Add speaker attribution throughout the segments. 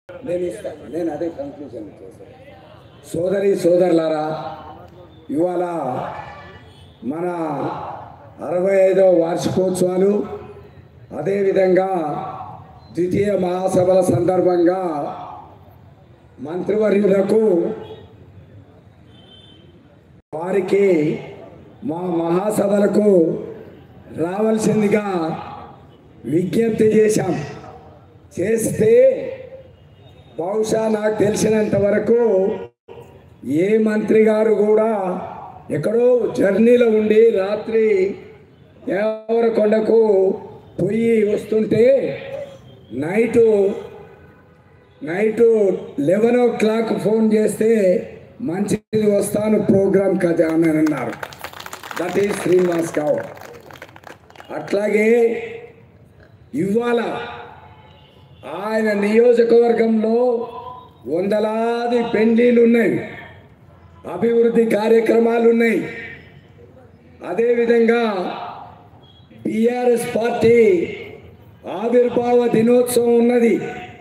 Speaker 1: నేను ఇస్తాను నేను అదే కన్క్లూజన్ చేశాను సోదరి సోదరులారా ఇవాళ మన అరవై ఐదవ వార్షికోత్సవాలు అదేవిధంగా ద్వితీయ మహాసభల సందర్భంగా మంత్రివర్యులకు వారికి మా మహాసభలకు రావాల్సిందిగా విజ్ఞప్తి చేశాం చేస్తే బహుశా నాకు తెలిసినంత వరకు ఏ మంత్రి గారు కూడా ఎక్కడో జర్నీలో ఉండి రాత్రి దేవరకొండకు పొయ్యి వస్తుంటే night night eleven o'clock phone చేస్తే మంచిది వస్తాను ప్రోగ్రామ్ కదా అని అన్నారు దట్ ఈస్ శ్రీనివాస్ గౌడ్ అట్లాగే ఇవాళ ఆయన నియోజకవర్గంలో వందలాది పెండ్లీలు ఉన్నాయి అభివృద్ధి కార్యక్రమాలు ఉన్నాయి అదేవిధంగా బీఆర్ఎస్ పార్టీ ఆవిర్భావ దినోత్సవం ఉన్నది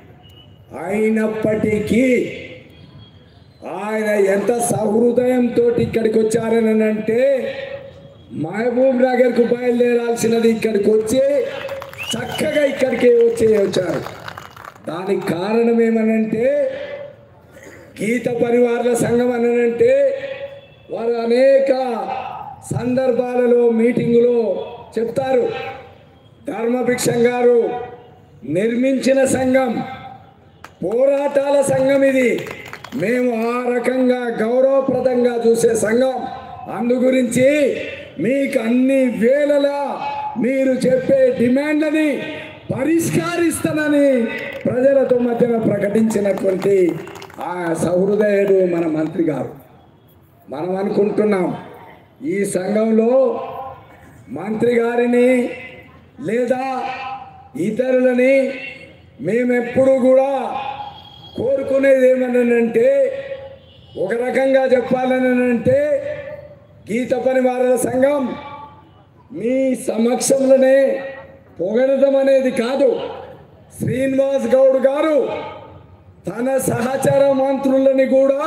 Speaker 1: అయినప్పటికీ ఆయన ఎంత సహృదయంతో ఇక్కడికి వచ్చారని అంటే మహబూబ్ నగర్కు బయలుదేరాల్సినది ఇక్కడికి వచ్చి చక్కగా ఇక్కడికి వచ్చి వచ్చారు దానికి కారణం ఏమనంటే గీత పరివార్ల సంఘం అనంటే వారు అనేక సందర్భాలలో మీటింగులో చెప్తారు ధర్మభిక్షం గారు నిర్మించిన సంఘం పోరాటాల సంఘం ఇది మేము ఆ రకంగా గౌరవప్రదంగా చూసే సంఘం అందు గురించి మీకు అన్ని వేళలా మీరు చెప్పే డిమాండ్లని పరిష్కరిస్తానని ప్రజలతో మధ్యన ప్రకటించినటువంటి ఆ సహృదయుడు మన మంత్రి గారు మనం అనుకుంటున్నాం ఈ సంఘంలో మంత్రి గారిని లేదా ఇతరులని మేమెప్పుడు కూడా కోరుకునేది ఏమనంటే ఒక రకంగా చెప్పాలని అంటే గీత పనివారుల సంఘం మీ సమక్షంలోనే పొగడటం అనేది కాదు శ్రీనివాస్ గౌడ్ గారు తన సహచర మంత్రులని కూడా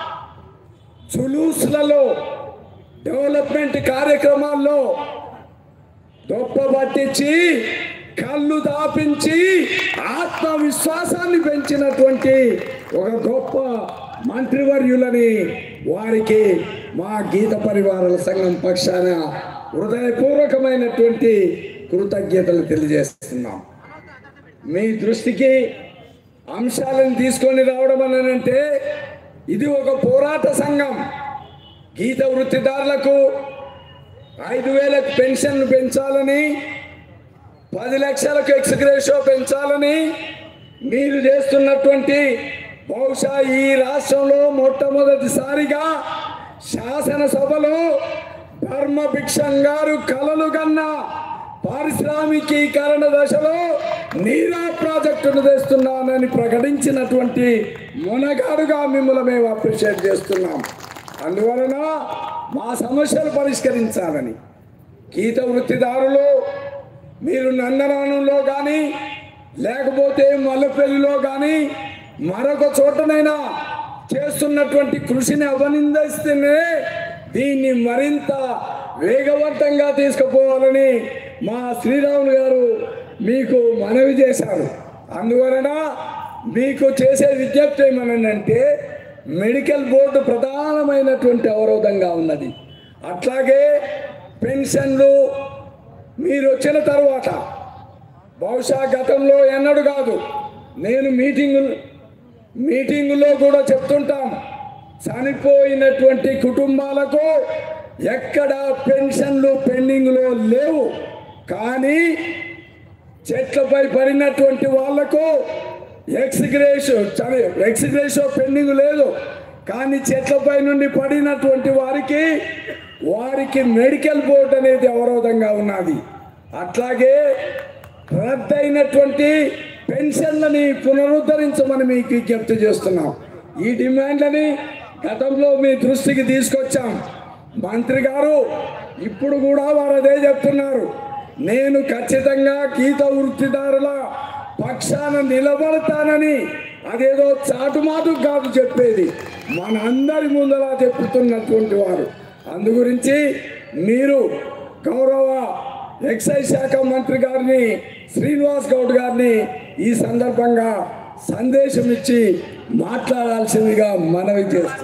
Speaker 1: జులూస్లలో డెవలప్మెంట్ కార్యక్రమాల్లో గొప్ప పట్టించి కళ్ళు దాపించి ఆత్మవిశ్వాసాన్ని పెంచినటువంటి ఒక గొప్ప మంత్రివర్యులని వారికి మా గీత పరివారాల సంఘం పక్షాన హృదయపూర్వకమైనటువంటి కృతజ్ఞతలు తెలియజేస్తున్నాం మీ దృష్టికి అంశాలను తీసుకొని రావడం అనంటే ఇది ఒక పోరాట సంఘం గీత వృత్తిదారులకు ఐదు వేలకు పెన్షన్ పెంచాలని పది లక్షలకు ఎక్స్గ్రేషో పెంచాలని మీరు చేస్తున్నటువంటి బహుశా ఈ రాష్ట్రంలో మొట్టమొదటిసారిగా శాసనసభలో ధర్మభిక్షం గారు కలలు కన్నా పారిశ్రామికీకరణ దశలో నీరా ప్రాజెక్టును తెస్తున్నానని ప్రకటించినటువంటి మునగాడుగా మిమ్మల్ని మేము అప్రిషియేట్ చేస్తున్నాం అందువలన మా సమస్యలు పరిష్కరించాలని గీత వృత్తిదారులు మీరు నందనానంలో కానీ లేకపోతే మల్లపల్లిలో కానీ మరొక చోటనైనా చేస్తున్నటువంటి కృషిని అభినందిస్తేనే దీన్ని మరింత వేగవంతంగా తీసుకుపోవాలని మా శ్రీరాములు గారు మీకు మనవి చేశారు అందువలన మీకు చేసే విజ్ఞప్తి ఏమనంటే మెడికల్ బోర్డు ప్రధానమైనటువంటి అవరోధంగా ఉన్నది అట్లాగే పెన్షన్లు మీరు వచ్చిన తర్వాత బహుశా గతంలో ఎన్నడు కాదు నేను మీటింగు మీటింగులో కూడా చెప్తుంటాం చనిపోయినటువంటి కుటుంబాలకు ఎక్కడ పెన్షన్లు పెండింగ్లో లేవు కానీ చెట్లపై పడినటువంటి వాళ్లకు ఎక్స్గ్రేషో ఎక్స్గ్రేషో పెండింగ్ లేదు కానీ చెట్లపై నుండి పడినటువంటి వారికి వారికి మెడికల్ బోర్డు అనేది అవరోధంగా ఉన్నది అట్లాగే రద్దయినటువంటి పెన్షన్లని పునరుద్ధరించమని మీకు విజ్ఞప్తి చేస్తున్నాం ఈ డిమాండ్లని గతంలో మీ దృష్టికి తీసుకొచ్చాం మంత్రి గారు ఇప్పుడు కూడా వారు అదే చెప్తున్నారు నేను ఖచ్చితంగా గీత వృత్తిదారుల పక్షాన నిలబడతానని అదేదో చాటుమాటు కాదు చెప్పేది మన అందరి ముందలా చెప్పుతున్నటువంటి వారు అందు గురించి మీరు గౌరవ ఎక్సైజ్ శాఖ మంత్రి గారిని శ్రీనివాస్ గౌడ్ గారిని ఈ సందర్భంగా సందేశం ఇచ్చి మాట్లాడాల్సిందిగా మనవి చేస్తారు